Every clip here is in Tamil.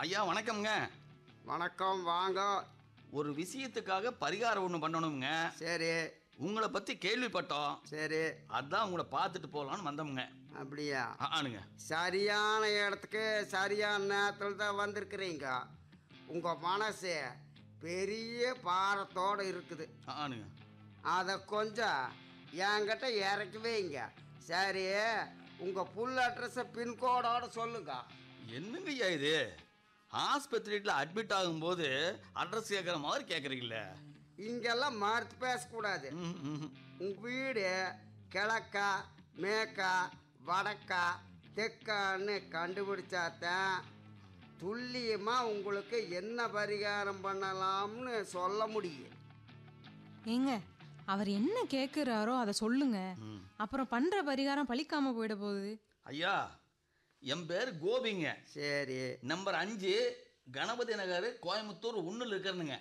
ஐயா வணக்கம்ங்க வணக்கம் வாங்க ஒரு விஷயத்துக்காக பரிகாரம் ஒன்று பண்ணணுங்க சரி உங்களை பற்றி கேள்விப்பட்டோம் சரி அதான் உங்களை பார்த்துட்டு போகலான்னு வந்தோமுங்க அப்படியா ஆ, ஆனுங்க சரியான இடத்துக்கு சரியான நேரத்தில் தான் வந்திருக்கிறீங்க உங்கள் மனசு பெரிய பாரத்தோடு இருக்குது ஆ, ஆனுங்க அதை கொஞ்சம் என்கிட்ட இறக்கி வைங்க சரி உங்கள் புல் அட்ரஸை பின்கோடோட சொல்லுங்க என்னங்க ஐயா இது ஆஸ்பத்திரியில் அட்மிட் ஆகும்போது அட்ரஸ் கேட்குற மாதிரி கேட்குறீங்களே இங்கெல்லாம் மறுத்து பேசக்கூடாது ம் ம் உங்கள் வீடு கிழக்கா மேற்கா வடக்கா தெற்கான்னு கண்டுபிடிச்சாதான் துல்லியமாக உங்களுக்கு என்ன பரிகாரம் பண்ணலாம்னு சொல்ல முடியும் ஏங்க அவர் என்ன கேட்குறாரோ அதை சொல்லுங்க ம். அப்புறம் பண்ற பரிகாரம் பழிக்காம போயிட போகுது ஐயா என் பேர் கோபிங்க சரி நம்பர் அஞ்சு கணபதி நகர் கோயம்புத்தூர் ஒன்றில் இருக்கிறனுங்க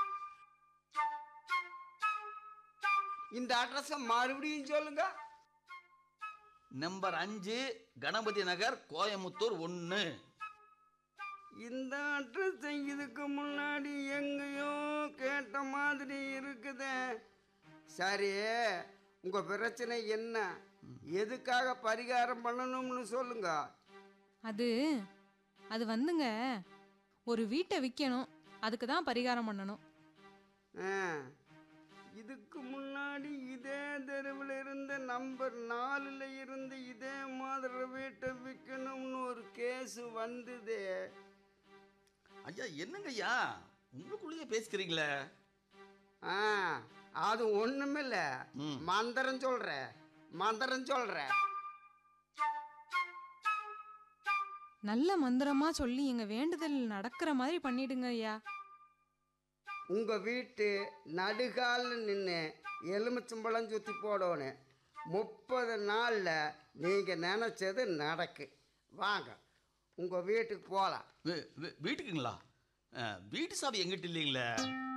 இந்த அட்ரஸை மறுபடியும் சொல்லுங்க நம்பர் அஞ்சு கணபதி நகர் கோயம்புத்தூர் ஒன்று இந்த அட்ரஸ் இதுக்கு முன்னாடி எங்கேயோ கேட்ட மாதிரி இருக்குதே சரி உங்கள் பிரச்சனை என்ன எதுக்காக பரிகாரம் பண்ணணும்னு சொல்லுங்க அது அது வந்துங்க ஒரு வீட்டை விற்கணும் அதுக்கு தான் பரிகாரம் பண்ணணும் ஆ, இதுக்கு முன்னாடி இதே தெருவில் இருந்த நம்பர் நாலில் இருந்து இதே மாதிரி வீட்டை விற்கணும்னு ஒரு கேஸ் வந்தது ஐயா என்னங்க ஐயா உங்களுக்குள்ளேயே பேசிக்கிறீங்களே ஆ அது ஒன்றுமில்ல ம். மந்திரம் சொல்கிறேன் மந்திரம் சொல்கிறேன் நல்ல மந்திரமா சொல்லி எங்க வேண்டுதல் நடக்கிற மாதிரி பண்ணிடுங்க ஐயா உங்கள் வீட்டு நடுகாலில் நின்று எலுமிச்சம்பழம் சுற்றி போடணும் முப்பது நாளில் நீங்கள் நினச்சது நடக்கு வாங்க உங்கள் வீட்டுக்கு போகலாம் வீ- வீ- வீட்டுக்குங்களா ஆ, வீட்டு சாவி எங்கிட்ட இல்லைங்களே